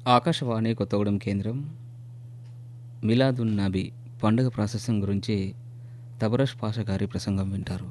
ఆకాశవాణి కొత్తగూడెం కేంద్రం మిలాదున్ నబీ పండుగ ప్రాసెసింగ్ గురించి తబరష్ పాషా గారి ప్రసంగం వింటారు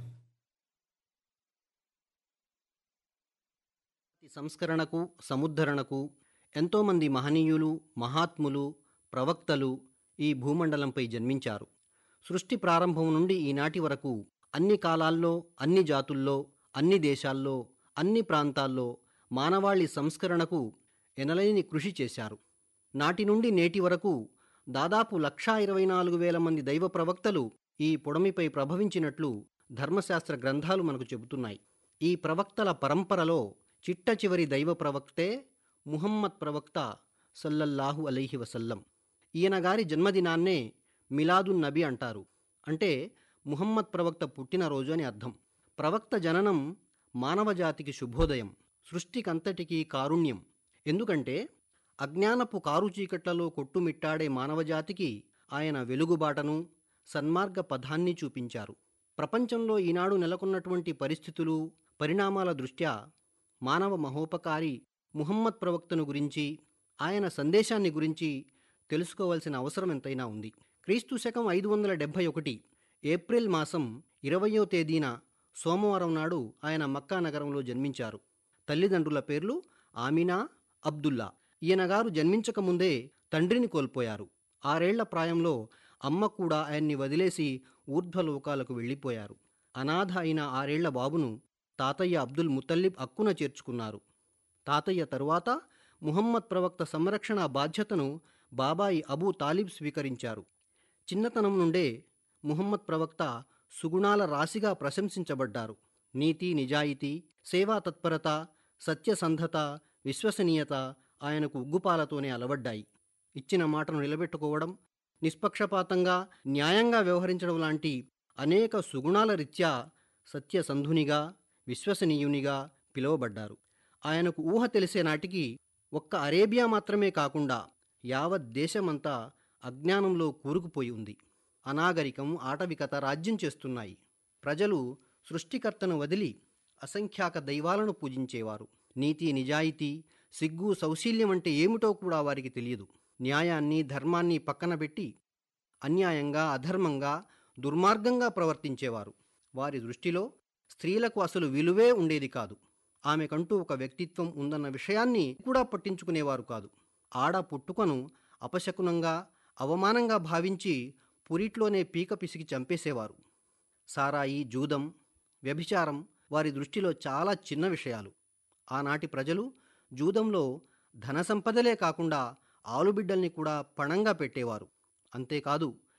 సంస్కరణకు సముద్ధరణకు ఎంతోమంది మహనీయులు మహాత్ములు ప్రవక్తలు ఈ భూమండలంపై జన్మించారు సృష్టి ప్రారంభం నుండి ఈనాటి వరకు అన్ని కాలాల్లో అన్ని జాతుల్లో అన్ని దేశాల్లో అన్ని ప్రాంతాల్లో మానవాళి సంస్కరణకు ఎనలేని కృషి చేశారు నాటి నుండి నేటి వరకు దాదాపు లక్షా ఇరవై నాలుగు వేల మంది దైవ ప్రవక్తలు ఈ పొడమిపై ప్రభవించినట్లు ధర్మశాస్త్ర గ్రంథాలు మనకు చెబుతున్నాయి ఈ ప్రవక్తల పరంపరలో చిట్ట చివరి దైవ ప్రవక్తే ముహమ్మద్ ప్రవక్త సల్లల్లాహు అలైహి వసల్లం ఈయన గారి జన్మదినాన్నే మిలాదున్ నబీ అంటారు అంటే ముహమ్మద్ ప్రవక్త పుట్టినరోజు అని అర్థం ప్రవక్త జననం మానవజాతికి శుభోదయం సృష్టికంతటికీ కారుణ్యం ఎందుకంటే అజ్ఞానపు కారు చీకట్లలో కొట్టుమిట్టాడే మానవజాతికి ఆయన వెలుగుబాటను సన్మార్గ పథాన్ని చూపించారు ప్రపంచంలో ఈనాడు నెలకొన్నటువంటి పరిస్థితులు పరిణామాల దృష్ట్యా మానవ మహోపకారి ముహమ్మద్ ప్రవక్తను గురించి ఆయన సందేశాన్ని గురించి తెలుసుకోవాల్సిన అవసరం ఎంతైనా ఉంది క్రీస్తు శకం ఐదు వందల డెబ్భై ఒకటి ఏప్రిల్ మాసం ఇరవయో తేదీన సోమవారం నాడు ఆయన మక్కా నగరంలో జన్మించారు తల్లిదండ్రుల పేర్లు ఆమినా అబ్దుల్లా ఈయన గారు జన్మించక ముందే తండ్రిని కోల్పోయారు ఆరేళ్ల ప్రాయంలో అమ్మ కూడా ఆయన్ని వదిలేసి ఊర్ధ్వలోకాలకు వెళ్ళిపోయారు అనాథ అయిన ఆరేళ్ల బాబును తాతయ్య అబ్దుల్ ముతల్లిబ్ అక్కున చేర్చుకున్నారు తాతయ్య తరువాత ముహమ్మద్ ప్రవక్త సంరక్షణ బాధ్యతను బాబాయి అబూ తాలిబ్ స్వీకరించారు చిన్నతనం నుండే ముహమ్మద్ ప్రవక్త సుగుణాల రాశిగా ప్రశంసించబడ్డారు నీతి నిజాయితీ సేవా తత్పరత సత్యసంధత విశ్వసనీయత ఆయనకు ఉగ్గుపాలతోనే అలవడ్డాయి ఇచ్చిన మాటను నిలబెట్టుకోవడం నిష్పక్షపాతంగా న్యాయంగా వ్యవహరించడం లాంటి అనేక సుగుణాల రీత్యా సత్యసంధునిగా విశ్వసనీయునిగా పిలువబడ్డారు ఆయనకు ఊహ తెలిసే నాటికి ఒక్క అరేబియా మాత్రమే కాకుండా యావత్ దేశమంతా అజ్ఞానంలో కూరుకుపోయి ఉంది అనాగరికం ఆటవికత రాజ్యం చేస్తున్నాయి ప్రజలు సృష్టికర్తను వదిలి అసంఖ్యాక దైవాలను పూజించేవారు నీతి నిజాయితీ సిగ్గు సౌశీల్యం అంటే ఏమిటో కూడా వారికి తెలియదు న్యాయాన్ని ధర్మాన్ని పక్కన పెట్టి అన్యాయంగా అధర్మంగా దుర్మార్గంగా ప్రవర్తించేవారు వారి దృష్టిలో స్త్రీలకు అసలు విలువే ఉండేది కాదు ఆమెకంటూ ఒక వ్యక్తిత్వం ఉందన్న విషయాన్ని కూడా పట్టించుకునేవారు కాదు ఆడ పుట్టుకను అపశకునంగా అవమానంగా భావించి పురిట్లోనే పీక పిసికి చంపేసేవారు సారాయి జూదం వ్యభిచారం వారి దృష్టిలో చాలా చిన్న విషయాలు ఆనాటి ప్రజలు జూదంలో ధన సంపదలే కాకుండా ఆలుబిడ్డల్ని కూడా పణంగా పెట్టేవారు అంతేకాదు